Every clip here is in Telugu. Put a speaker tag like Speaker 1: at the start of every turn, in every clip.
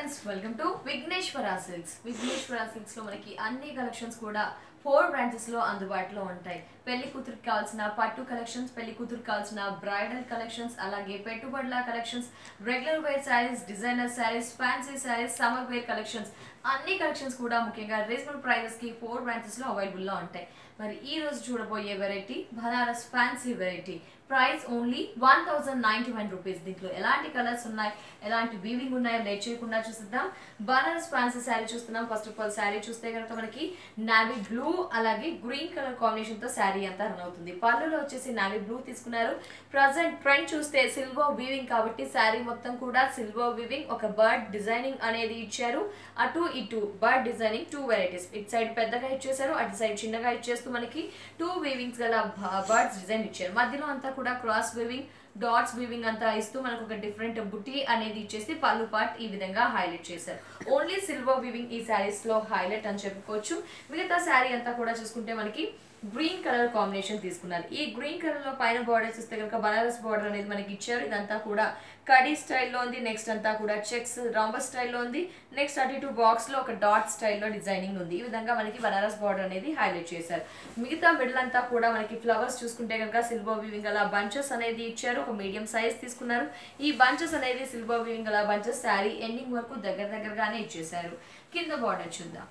Speaker 1: friends welcome to Vighneshwara silks Vighneshwara silks లో మనకి అన్ని కలెక్షన్స్ కూడా ఫోర్ బ్రాంచెస్ లో అందుబాటులో ఉంటాయి పెళ్లి కూతురికి కావాల్సిన పట్టు కలెక్షన్స్ పెళ్లి కూతురికి కావాల్సిన బ్రైడల్ కలెక్షన్స్ అలాగే పెట్టుబడుల collections regular wear sarees designer sarees fancy sarees summer wear collections అన్ని కలెక్షన్స్ కూడా ముఖ్యంగా రీజనబుల్ ప్రైజెస్ కి ఫోర్ బ్రాంచెస్ లో అవైలబుల్ లో ఉంటాయి మరి ఈ రోజు చూడబోయే variety Banaras fancy variety price only one thousand ninety one rupees దీంట్లో ఎలాంటి కలర్స్ ఉన్నాయి ఎలాంటి వీవింగ్ ఉన్నాయో లేట్ చేయకుండా చూసిద్దాం బనారస్ ఫ్యాన్సీ శారీ చూస్తున్నాం ఫస్ట్ ఆఫ్ ఆల్ శారీ చూస్తే కనుక మనకి నావీ బ్లూ అలాగే గ్రీన్ కలర్ కాంబినేషన్ తో శారీ అంతా రన్ అవుతుంది పళ్ళులో వచ్చేసి నావీ బ్లూ తీసుకున్నారు ప్రజెంట్ ట్రెండ్ చూస్తే సిల్వర్ వీవింగ్ కాబట్టి శారీ మొత్తం కూడా సిల్వర్ వీవింగ్ ఒక బర్డ్ డిజైనింగ్ అనేది ఇచ్చారు అటు ఇటు బర్డ్ డిజైనింగ్ టూ వెరైటీస్ ఇటు సైడ్ పెద్దగా ఇచ్చేసారు అటు సైడ్ చిన్నగా ఇచ్చేస్తూ మనకి టూ వీవింగ్స్ గల బర్డ్స్ డిజైన్ ఇచ్చారు మధ్యలో అంతా కూడా క్రాస్ వీవింగ్ డాట్స్ వీవింగ్ అంతా ఇస్తూ మనకు ఒక డిఫరెంట్ బుట్టి అనేది ఇచ్చేసి పళ్ళు పార్ట్ ఈ విధంగా హైలైట్ చేశారు ఓన్లీ సిల్వర్ వీవింగ్ ఈ శారీస్ లో హైలైట్ అని చెప్పుకోవచ్చు మిగతా శారీ అంతా కూడా చూసుకుంటే మనకి గ్రీన్ కలర్ కాంబినేషన్ తీసుకున్నారు ఈ గ్రీన్ కలర్ లో పైన బార్డర్స్ ఇస్తే కనుక బనారస్ బార్డర్ అనేది మనకి ఇచ్చారు ఇదంతా కూడా కడీ స్టైల్లో ఉంది నెక్స్ట్ అంతా కూడా చెక్స్ రాంబర్ స్టైల్లో ఉంది నెక్స్ట్ అటు ఇటు బాక్స్ లో ఒక డాట్ స్టైల్లో డిజైనింగ్ ఉంది ఈ విధంగా మనకి బనారస్ బార్డర్ అనేది హైలైట్ చేశారు మిగతా మిడిల్ అంతా కూడా మనకి ఫ్లవర్స్ చూసుకుంటే కనుక సిల్వర్ వీవింగ్ అలా బంచెస్ అనేది ఇచ్చారు ఒక మీడియం సైజ్ తీసుకున్నారు ఈ బంచెస్ అనేది సిల్వర్ వీవింగ్ అలా బంచెస్ శారీ ఎండింగ్ వరకు దగ్గర దగ్గరగానే ఇచ్చేసారు కింద బార్డర్ చూద్దాం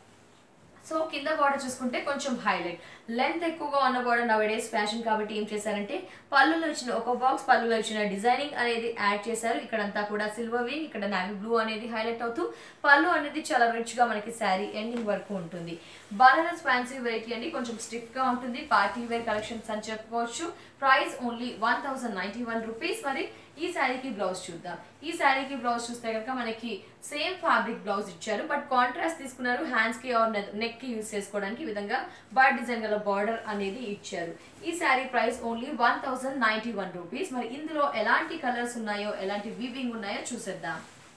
Speaker 1: సో కింద బార్డర్ చూసుకుంటే కొంచెం హైలైట్ లెంత్ ఎక్కువగా ఉన్న బార్డర్ నవ్ డేస్ ఫ్యాషన్ కాబట్టి ఏం చేశారంటే పళ్ళులో ఇచ్చిన ఒక బాక్స్ పళ్ళులో ఇచ్చిన డిజైనింగ్ అనేది యాడ్ చేశారు ఇక్కడంతా కూడా సిల్వర్ వింగ్ ఇక్కడ నావీ బ్లూ అనేది హైలైట్ అవుతూ పళ్ళు అనేది చాలా రిచ్ గా మనకి శారీ ఎండింగ్ వరకు ఉంటుంది బనారస్ ఫ్యాన్సీ వెరైటీ అండి కొంచెం స్టిఫ్ గా ఉంటుంది పార్టీ వేర్ కలెక్షన్స్ అని చెప్పుకోవచ్చు price only one thousand ninety one rupees మరి ఈ శారీకి బ్లౌజ్ చూద్దాం ఈ శారీకి బ్లౌజ్ చూస్తే కనుక మనకి సేమ్ ఫ్యాబ్రిక్ బ్లౌజ్ ఇచ్చారు బట్ కాంట్రాస్ట్ తీసుకున్నారు హ్యాండ్స్ కి ఆర్ నెక్ కి యూస్ చేసుకోవడానికి ఈ విధంగా బర్డ్ డిజైన్ గల బార్డర్ అనేది ఇచ్చారు ఈ sari price only one thousand ninety one rupees మరి ఇందులో ఎలాంటి కలర్స్ ఉన్నాయో ఎలాంటి వీవింగ్ ఉన్నాయో చూసేద్దాం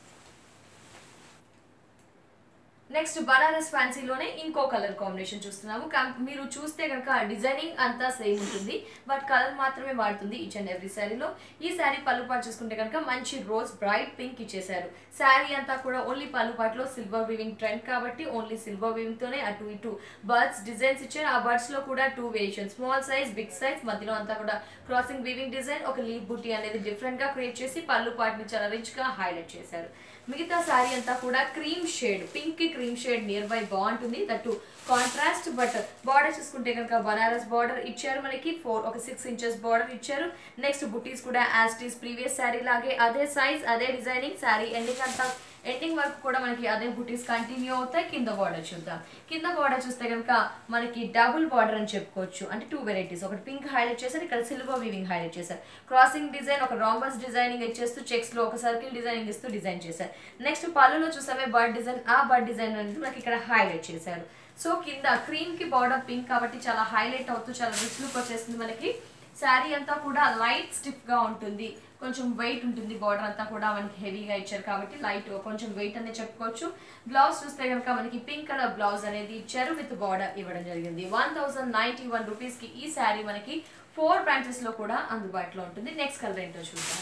Speaker 1: నెక్స్ట్ బనారస్ ఫ్యాన్సీలోనే ఇంకో కలర్ కాంబినేషన్ చూస్తున్నాము కం- మీరు చూస్తే కనుక డిజైనింగ్ అంతా సేమ్ ఉంటుంది బట్ కలర్ మాత్రమే వాడుతుంది ఈచ్ అండ్ ఎవ్రీ శారీలో ఈ శారీ పళ్ళు పాటు చూసుకుంటే కనుక మంచి రోజ్ బ్రైట్ పింక్ ఇచ్చేసారు శారీ అంతా కూడా ఓన్లీ పళ్ళు పాటులో సిల్వర్ వీవింగ్ ట్రెండ్ కాబట్టి ఓన్లీ సిల్వర్ వీవింగ్ తోనే అటు ఇటు బర్డ్స్ డిజైన్స్ ఇచ్చారు ఆ బర్డ్స్ లో కూడా two variation small size big size మధ్యలో అంతా కూడా క్రాసింగ్ వీవింగ్ డిజైన్ ఒక లీవ్ బుట్టి అనేది డిఫరెంట్ గా క్రియేట్ చేసి పళ్ళు పాటుని చాలా రిచ్ గా హైలైట్ చేశారు మిగతా శారీ అంతా కూడా cream shade pink cream shade near by బాగుంటుంది దట్టు కాంట్రాస్ట్ బట్ బార్డర్ చూసుకుంటే కనుక బనారస్ బార్డర్ ఇచ్చారు మనకి ఫోర్ ఒక సిక్స్ ఇంచెస్ బార్డర్ ఇచ్చారు నెక్స్ట్ బుటీస్ కూడా యాస్టీస్ ప్రీవియస్ శారీ లాగే అదే సైజ్ అదే డిజైనింగ్ శారీ ఎండింగ్ అంతా ఎండింగ్ వరకు కూడా మనకి అదే బుటీస్ కంటిన్యూ అవుతాయి కింద బార్డర్ చూద్దాం కింద బార్డర్ చూస్తే కనుక మనకి డబుల్ బార్డర్ అని చెప్పుకోవచ్చు అంటే టూ వెరైటీస్ ఒకటి పింక్ హైలైట్ చేశారు ఇక్కడ సిల్వర్ వీవింగ్ హైలైట్ చేశారు క్రాసింగ్ డిజైన్ ఒక రాంబస్ డిజైనింగ్ ఇచ్చేస్తూ చెక్స్ లో ఒక సర్కిల్ డిజైనింగ్ ఇస్తూ డిజైన్ చేశారు నెక్స్ట్ పళ్ళులో చూసామే బర్డ్ డిజైన్ ఆ బర్డ్ డిజైన్ అనేది మనకి ఇక్కడ హైలైట్ చేశారు సో కింద క్రీమ్ కి బార్డర్ పింక్ కాబట్టి చాలా హైలైట్ అవుతూ చాలా రిచ్ లుక్ వచ్చేస్తుంది మనకి శారీ అంతా కూడా లైట్ స్టిఫ్ గా ఉంటుంది కొంచెం వెయిట్ ఉంటుంది బార్డర్ అంతా కూడా మనకి హెవీగా ఇచ్చారు కాబట్టి లైట్ కొంచెం వెయిట్ అనేది చెప్పుకోవచ్చు బ్లౌజ్ చూస్తే కనుక మనకి పింక్ కలర్ బ్లౌజ్ అనేది ఇచ్చారు విత్ బార్డర్ ఇవ్వడం జరిగింది one thousand ninety one rupees కి ఈ శారీ మనకి ఫోర్ బ్రాంచెస్ లో కూడా అందుబాటులో ఉంటుంది నెక్స్ట్ కలర్ ఏంటో చూద్దాం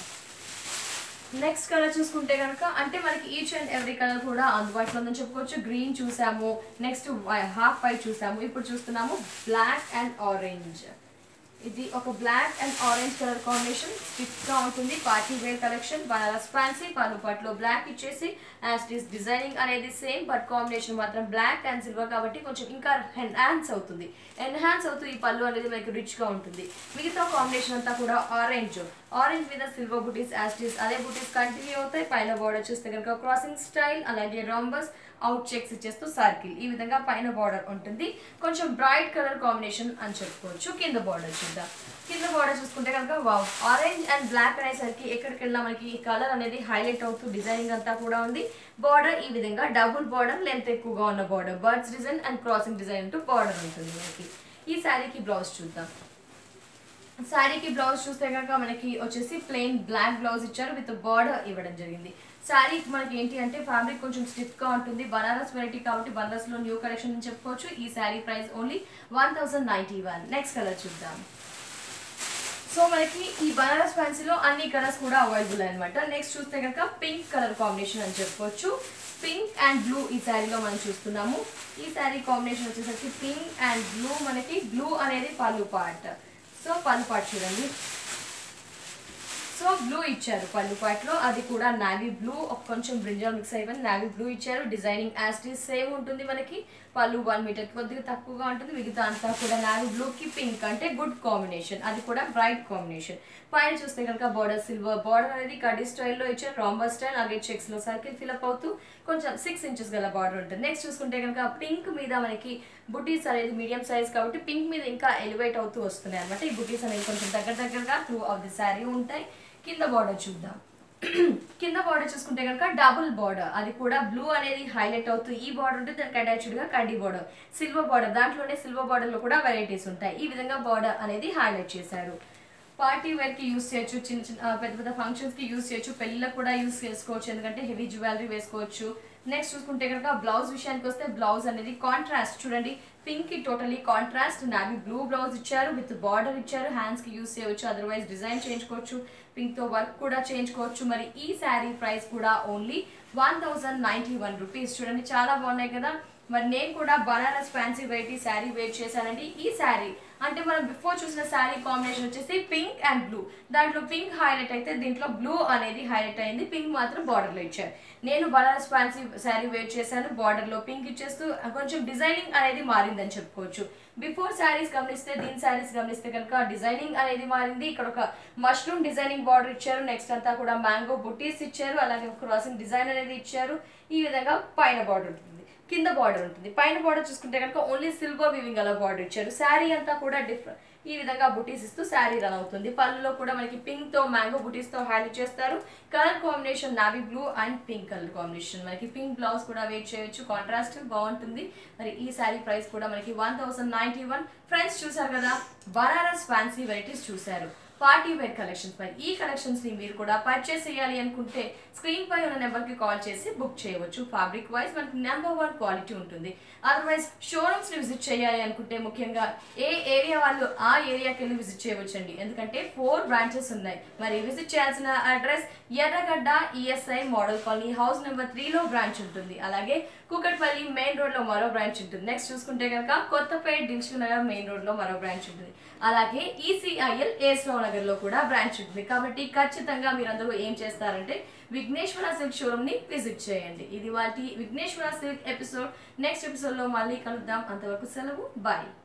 Speaker 1: నెక్స్ట్ కలర్ చూసుకుంటే కనుక అంటే మనకి ఈచ్ అండ్ ఎవ్రీ కలర్ కూడా అందుబాటులో ఉందని చెప్పుకోవచ్చు గ్రీన్ చూసాము నెక్స్ట్ హాఫ్ వైట్ చూసాము ఇప్పుడు చూస్తున్నాము బ్లాక్ అండ్ ఆరెంజ్ ఇది ఒక black and orange colour combination stiff గా ఉంటుంది party wear collection Banaras fancy పలు పట్లో బ్లాక్ ఇచ్చేసి యాస్టీస్ డిజైనింగ్ అనేది సేమ్ బట్ కాంబినేషన్ మాత్రం బ్లాక్ అండ్ సిల్వర్ కాబట్టి కొంచెం ఇంకా ఎన్హాన్స్ అవుతుంది ఎన్హాన్స్ అవుతూ ఈ పళ్ళు అనేది మనకి రిచ్ గా ఉంటుంది మిగతా కాంబినేషన్ అంతా కూడా ఆరెంజ్ ఆరెంజ్ మీద సిల్వర్ బుటీస్ యాస్టీస్ అదే బుటీస్ కంటిన్యూ అవుతాయి పైన బార్డర్ చూస్తే కనుక క్రాసింగ్ స్టైల్ అలాగే రాంబస్ అవుట్ చెక్స్ ఇచ్చేస్తూ సర్కిల్ ఈ విధంగా పైన బార్డర్ ఉంటుంది కొంచెం బ్రైట్ కలర్ కాంబినేషన్ అని చెప్పుకోవచ్చు కింద బార్డర్ చూద్దాం కింద బార్డర్ చూసుకుంటే కనుక వావ్ ఆరెంజ్ అండ్ బ్లాక్ అనేసరికి ఎక్కడికి వెళ్ళినా మనకి ఈ కలర్ అనేది హైలైట్ అవుతూ డిజైనింగ్ అంతా కూడా ఉంది బార్డర్ ఈ విధంగా డబుల్ బార్డర్ లెంత్ ఎక్కువగా ఉన్న border birds design and crossing design అంటూ బార్డర్ ఉంటుంది మనకి ఈ శారీకి బ్లౌజ్ చూద్దాం శారీకి బ్లౌజ్ చూస్తే కనుక మనకి వచ్చేసి ప్లెయిన్ బ్లాక్ బ్లౌజ్ ఇచ్చారు విత్ బార్డర్ ఇవ్వడం జరిగింది శారీ మనకి ఏంటి అంటే ఫ్యాబ్రిక్ కొంచెం స్టిఫ్ గా ఉంటుంది బనారస్ వెరైటీ కాబట్టి బనారస్ లో న్యూ కలెక్షన్ అని చెప్పుకోవచ్చు ఈ sari price only one thousand ninety one next colour చూద్దాం సో మనకి ఈ బనారస్ ఫ్యాన్సీలో అన్ని కలర్స్ కూడా అవైలబుల్ అనమాట నెక్స్ట్ చూస్తే కనుక పింక్ కలర్ కాంబినేషన్ అని చెప్పుకోవచ్చు పింక్ అండ్ బ్లూ ఈ శారీలో మనం చూస్తున్నాము ఈ శారీ కాంబినేషన్ వచ్చేసరికి పింక్ అండ్ బ్లూ మనకి బ్లూ అనేది పళ్ళు పార్ట్ సో పళ్ళు పార్ట్ చూడండి సో బ్లూ ఇచ్చారు పళ్ళు పాట్లో అది కూడా నావీ బ్లూ కొంచెం బ్రింజాల్ మిక్స్ అయిపోయింది నావీ బ్లూ ఇచ్చారు డిజైనింగ్ యాస్టీస్ సేమ్ ఉంటుంది మనకి పళ్ళు వన్ మీటర్ కొద్దిగా తక్కువగా ఉంటుంది మిగతా అంతా కూడా నావీ బ్లూకి పింక్ అంటే గుడ్ కాంబినేషన్ అది కూడా బ్రైట్ కాంబినేషన్ పైన చూస్తే కనుక బార్డర్ సిల్వర్ బార్డర్ అనేది కడీ స్టైల్లో ఇచ్చారు రాంబర్ స్టైల్ అలాగే చెక్స్ లో సర్కిల్ ఫిల్అప్ అవుతూ కొంచెం సిక్స్ ఇంచెస్ గల బార్డర్ ఉంటుంది నెక్స్ట్ చూసుకుంటే కనుక పింక్ మీద మనకి బుటీస్ అనేది మీడియం సైజ్ కాబట్టి పింక్ మీద ఇంకా ఎలివేట్ అవుతూ వస్తున్నాయి అనమాట ఈ బుటీస్ అనేది కొంచెం దగ్గర దగ్గరగా త్రూ ఆఫ్ ది శారీ ఉంటాయి కింద బార్డర్ చూద్దాం కింద బార్డర్ చూసుకుంటే కనుక డబుల్ బార్డర్ అది కూడా బ్లూ అనేది హైలైట్ అవుతూ ఈ బార్డర్ ఉంటుంది దానికి అటాచ్డ్ గా కడ్డీ బార్డర్ సిల్వర్ బార్డర్ దాంట్లోనే సిల్వర్ బార్డర్ లో కూడా వెరైటీస్ ఉంటాయి ఈ విధంగా బార్డర్ అనేది హైలైట్ చేశారు పార్టీ వేర్ కి యూస్ చేయొచ్చు చిన్న చిన్న ఆ, పెద్ద పెద్ద ఫంక్షన్స్ కి యూస్ చేయొచ్చు పెళ్ళిళ్ళకి కూడా యూస్ చేసుకోవచ్చు ఎందుకంటే హెవీ జ్యువెలరీ వేసుకోవచ్చు నెక్స్ట్ చూసుకుంటే కనుక బ్లౌజ్ విషయానికి వస్తే బ్లౌజ్ అనేది కాంట్రాస్ట్ చూడండి పింక్ కి totally contrast navy blue blouse ఇచ్చారు విత్ బార్డర్ ఇచ్చారు హ్యాండ్స్ కి యూస్ చేయవచ్చు అదర్వైజ్ డిజైన్ చేయించుకోవచ్చు పింక్ తో వర్క్ కూడా చేయించుకోవచ్చు మరి ఈ శారీ ప్రైస్ కూడా only one thousand ninety one rupees చూడండి చాలా బాగున్నాయి కదా మరి నేను కూడా Banaras fancy variety sari wear చేశానండి ఈ శారీ అంటే మనం బిఫోర్ చూసిన శారీ కాంబినేషన్ వచ్చేసి పింక్ అండ్ బ్లూ దాంట్లో పింక్ హైలైట్ అయితే దీంట్లో బ్లూ అనేది హైలైట్ అయింది పింక్ మాత్రం బార్డర్ లో ఇచ్చారు నేను బనారస్ ఫ్యాన్సీ శారీ వేర్ చేశాను బార్డర్ లో పింక్ ఇచ్చేస్తూ కొంచెం డిజైనింగ్ అనేది మారిందని చెప్పుకోవచ్చు బిఫోర్ శారీస్ గమనిస్తే దీని శారీస్ గమనిస్తే కనుక డిజైనింగ్ అనేది మారింది ఇక్కడ ఒక మష్రూమ్ డిజైనింగ్ బార్డర్ ఇచ్చారు నెక్స్ట్ అంతా కూడా మ్యాంగో బుటీస్ ఇచ్చారు అలాగే క్రాసింగ్ డిజైన్ అనేది ఇచ్చారు ఈ విధంగా పైన బార్డర్ ఉంటుంది కింద బార్డర్ ఉంటుంది పైన బార్డర్ చూసుకుంటే కనుక ఓన్లీ సిల్వర్ వీవింగ్ అలా బార్డర్ ఇచ్చారు శారీ అంతా కూడా డిఫరెంట్ ఈ విధంగా బుటీస్ ఇస్తూ శారీ రన్ అవుతుంది పళ్ళులో కూడా మనకి పింక్ తో మ్యాంగో బుటీస్ తో హైలైట్ చేస్తారు colour combination navy blue and pink colour combination మనకి పింక్ బ్లౌజ్ కూడా వేట్ చేయొచ్చు కాంట్రాస్ట్ బాగుంటుంది మరి ఈ శారీ ప్రైస్ కూడా మనకి one thousand ninety one friends చూసారు కదా బనారస్ ఫ్యాన్సీ వెరైటీస్ చూసారు పార్టీ వేర్ కలెక్షన్స్ పై ఈ కలెక్షన్స్ ని మీరు కూడా పర్చేస్ చేయాలి అనుకుంటే స్క్రీన్ పై ఉన్న నెంబర్ కి కాల్ చేసి బుక్ చేయవచ్చు ఫ్యాబ్రిక్ వైజ్ మనకి నెంబర్ వన్ క్వాలిటీ ఉంటుంది అదర్వైజ్ షోరూమ్స్ ని విజిట్ చేయాలి అనుకుంటే ముఖ్యంగా ఏ ఏరియా వాళ్ళు ఆ ఏరియాకి వెళ్ళి విజిట్ చేయవచ్చండి ఎందుకంటే ఫోర్ బ్రాంచెస్ ఉన్నాయి మరి విజిట్ చేయాల్సిన address Erragadda ESI model colony house number త్రీలో బ్రాంచ్ ఉంటుంది అలాగే కుకట్పల్లి మెయిన్ రోడ్ లో మరో బ్రాంచ్ ఉంటుంది నెక్స్ట్ చూసుకుంటే కనుక Kothapet Dilsukhnagar main road లో మరో బ్రాంచ్ ఉంటుంది అలాగే ఈసీఐఎల్ ఏస్లో నగర్ లో కూడా బ్రాంచ్ ఉంటుంది కాబట్టి ఖచ్చితంగా మీరందరూ ఏం చేస్తారంటే విఘ్నేశ్వర సిల్క్ షోరూమ్ ని విజిట్ చేయండి ఇది వాటి Vigneshwara silk episode next episode లో మళ్ళీ కలుద్దాం అంతవరకు సెలవు బాయ్